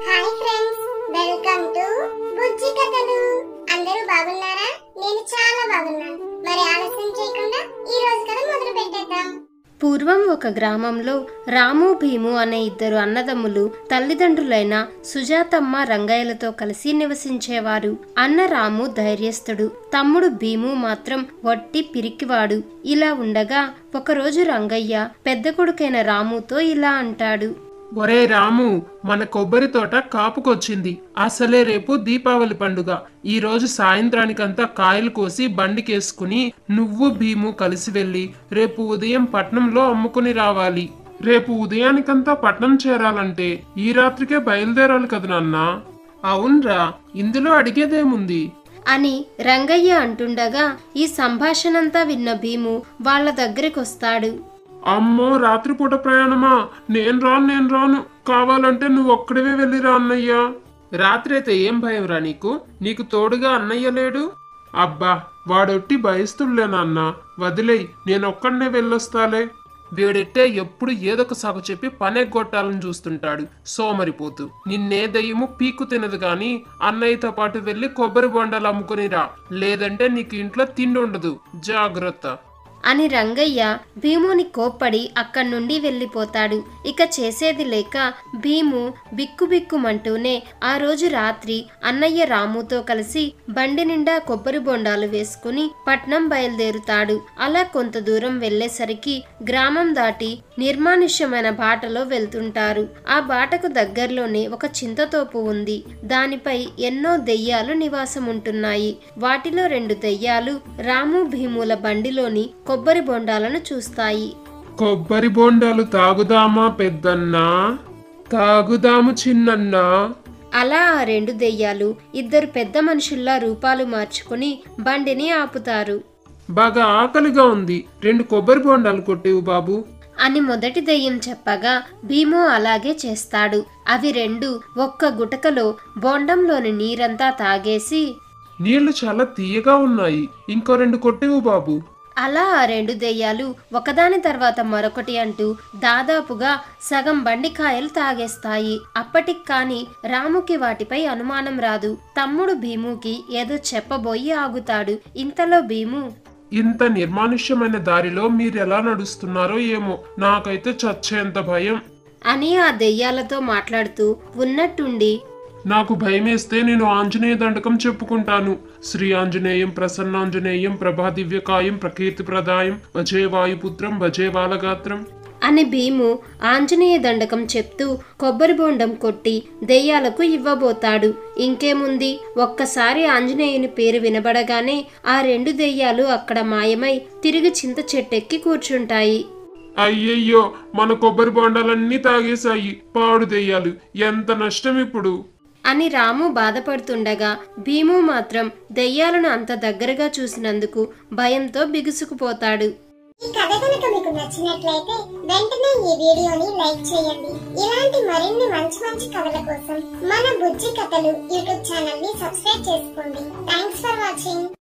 hi friends welcome to బుజ్జి కథలు అందరూ బాగున్నారా నేను చాలా బాగున్నాను మరి ఆలస్యం చేయకుండా ఈ రోజు కథ మొదలు పెట్టేద్దాం పూర్వం ఒక గ్రామంలో రాము భీము అనే ఇద్దరు అన్నదమ్ములు తల్లిదండ్రులైన సుజాతమ్మ రంగయ్యలతో కలిసి నివసించేవారు అన్న రాము ధైర్యస్తుడు తమ్ముడు భీము మాత్రం వట్టి పిరికివాడు ఇలా ఉండగా ఒకరోజు రంగయ్య పెద్ద కొడుకైన రాముతో ఇలా అంటాడు ఒరే రాము మన కొబ్బరి తోట కాపుకొచ్చింది అసలే రేపు దీపావళి పండుగ ఈ రోజు సాయంత్రానికంతా కాయలు కోసి బండికేసుకుని నువ్వు భీము కలిసి వెళ్ళి రేపు ఉదయం పట్నంలో అమ్ముకుని రావాలి రేపు ఉదయానికంతా పట్నం చేరాలంటే ఈ రాత్రికే బయలుదేరాలి కదా నాన్న అవునరా ఇందులో అడిగేదేముంది అని రంగయ్య అంటుండగా ఈ సంభాషణంతా విన్న భీము వాళ్ళ దగ్గరికొస్తాడు అమ్మో రాత్రిపూట ప్రయాణమా నేను రాను నేను రాను కావాలంటే నువ్వు ఒక్కడివే వెళ్ళిరా అన్నయ్య రాత్రి అయితే ఏం భయం రా నీకు నీకు తోడుగా అన్నయ్య లేడు అబ్బా వాడొట్టి భయస్తుడులేనన్న వదిలేయ్ నేను ఒక్కడనే వెళ్ళొస్తాలే వీడెట్టే ఎప్పుడు ఏదొక సాగు చెప్పి పనెగ్గొట్టాలని చూస్తుంటాడు సోమరిపోతూ నిన్నే దయ్యము పీకు తినదు గాని అన్నయ్యతో పాటు వెళ్ళి కొబ్బరి బొండాలు అమ్ముకుని రా లేదంటే నీకు ఇంట్లో తిండి ఉండదు జాగ్రత్త అని రంగయ్య భీముని కోప్పడి అక్కడి నుండి వెళ్ళిపోతాడు ఇక చేసేది లేక భీము బిక్కుబిక్కుమంటూనే ఆ రోజు రాత్రి అన్నయ్య రాముతో కలిసి బండి నిండా కొబ్బరి బొండాలు వేసుకుని పట్నం బయలుదేరుతాడు అలా కొంత దూరం వెళ్ళేసరికి గ్రామం దాటి నిర్మానుష్యమైన బాటలో వెళ్తుంటారు ఆ బాటకు దగ్గరలోనే ఒక చింతతోపు ఉంది దానిపై ఎన్నో దెయ్యాలు నివాసం ఉంటున్నాయి వాటిలో రెండు దెయ్యాలు రాము భీముల బండిలోని కొబ్బరి బొండాలను చూస్తాయి కొబ్బరి బొండాలు తాగుదామా పెద్దన్నా తాగుదాము చిన్నన్నా అలా ఆ రెండు దెయ్యాలు ఇద్దరు పెద్ద మనుషుల్లా రూపాలు మార్చుకుని బండిని ఆపుతారు బాగా ఆకలిగా ఉంది రెండు కొబ్బరి బొండాలు కొట్టేవు బాబు అని మొదటి దెయ్యం చెప్పగా భీము అలాగే చేస్తాడు అవి రెండు ఒక్క గుటకలో బొండంలోని నీరంతా తాగేసి నీళ్లు చాలా తీయగా ఉన్నాయి ఇంకో రెండు కొట్టేవు బాబు అలా ఆ రెండు దెయ్యాలు ఒకదాని తర్వాత మరొకటి అంటూ దాదాపుగా సగం బండికాయలు తాగేస్తాయి అప్పటికి కాని రాముకి వాటిపై అనుమానం రాదు తమ్ముడు భీముకి ఏదో చెప్పబోయి ఆగుతాడు ఇంతలో భీము ఇంత నిర్మానుష్యమైన దారిలో మీరు ఎలా నడుస్తున్నారో ఏమో నాకైతే చచ్చేంత భయం అని ఆ దెయ్యాలతో మాట్లాడుతూ ఉన్నట్టుండి నాకు భయమేస్తే నేను ఆంజనేయ దండకం చెప్పుకుంటాను శ్రీ ఆంజనేయం ప్రసన్నాంజనేయం ప్రభా దివ్యకాయం ప్రకీర్తి ప్రదాయం భజే వాయుపుత్రం భజే బాలగాత్రం అని భీము ఆంజనేయ దండకం చెప్తూ కొబ్బరి బొండం కొట్టి దెయ్యాలకు ఇవ్వబోతాడు ఇంకేముంది ఒక్కసారి ఆంజనేయుని పేరు వినబడగానే ఆ రెండు దెయ్యాలు అక్కడ మాయమై తిరిగి చింత చెట్టెక్కి కూర్చుంటాయి అయ్యయ్యో మన కొబ్బరి బొండాలన్నీ తాగేశాయి పాడు దెయ్యాలు ఎంత నష్టం ఇప్పుడు అని రాము బాధపడుతుండగా భీము మాత్రం దెయ్యాలను అంత దగ్గరగా చూసినందుకు భయంతో బిగుసుకుపోతాడు ఈ కథ కనుక మీకు నచ్చినట్లయితే వెంటనే ఈ వీడియోని లైక్ చేయండి ఇలాంటి మరిన్ని మంచి మంచి కథల కోసం మన బుజ్జి కథలు యూట్యూబ్ ఛానల్ ని సబ్స్క్రైబ్ చేసుకోండి థ్యాంక్స్ ఫర్ వాచింగ్